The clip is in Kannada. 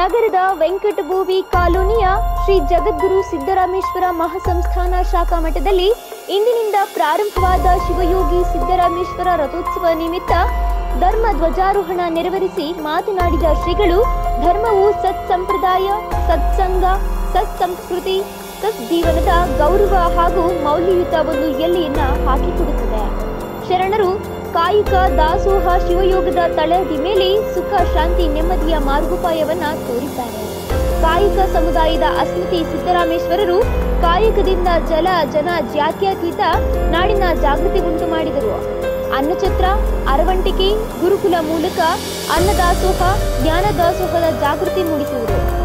ನಗರದ ವೆಂಕಟಭೂವಿ ಕಾಲೋನಿಯ ಶ್ರೀ ಜಗದ್ಗುರು ಸಿದ್ದರಾಮೇಶ್ವರ ಮಹಾಸಂಸ್ಥಾನ ಶಾಖಾ ಮಠದಲ್ಲಿ ಇಂದಿನಿಂದ ಪ್ರಾರಂಭವಾದ ಶಿವಯೋಗಿ ಸಿದ್ದರಾಮೇಶ್ವರ ರಥೋತ್ಸವ ನಿಮಿತ್ತ ಧರ್ಮ ಧ್ವಜಾರೋಹಣ ನೆರವೇರಿಸಿ ಮಾತನಾಡಿದ ಶ್ರೀಗಳು ಧರ್ಮವು ಸತ್ಸಂಪ್ರದಾಯ ಸತ್ಸಂಗ ಸತ್ಸಂಸ್ಕೃತಿ ಸದ್ಜೀವನದ ಗೌರವ ಹಾಗೂ ಮೌಲ್ಯಯುತ ಒಂದು ಎಲೆಯನ್ನ ಹಾಕಿಕೊಡುತ್ತದೆ ಶರಣರು ಕಾಯಿಕ ದಾಸೋಹ ಶಿವಯೋಗದ ತಳಹದಿ ಮೇಲೆ ಸುಖ ಶಾಂತಿ ನೆಮ್ಮದಿಯ ಮಾರ್ಗೋಪಾಯವನ್ನ ತೋರಿದ್ದಾರೆ ಕಾಯಿಕ ಸಮುದಾಯದ ಅಸ್ಮಿತಿ ಸಿದ್ದರಾಮೇಶ್ವರರು ಕಾಯಕದಿಂದ ಜಲ ಜನ ಜಾತ್ಯತೀತ ನಾಡಿನ ಜಾಗೃತಿ ಉಂಟು ಮಾಡಿದರು ಅನ್ನಛತ್ರ ಅರವಂಟಿಕೆ ಗುರುಕುಲ ಮೂಲಕ ಅನ್ನದಾಸೋಹ ಜ್ಞಾನದಾಸೋಹದ ಜಾಗೃತಿ ಮೂಡಿಸಿದರು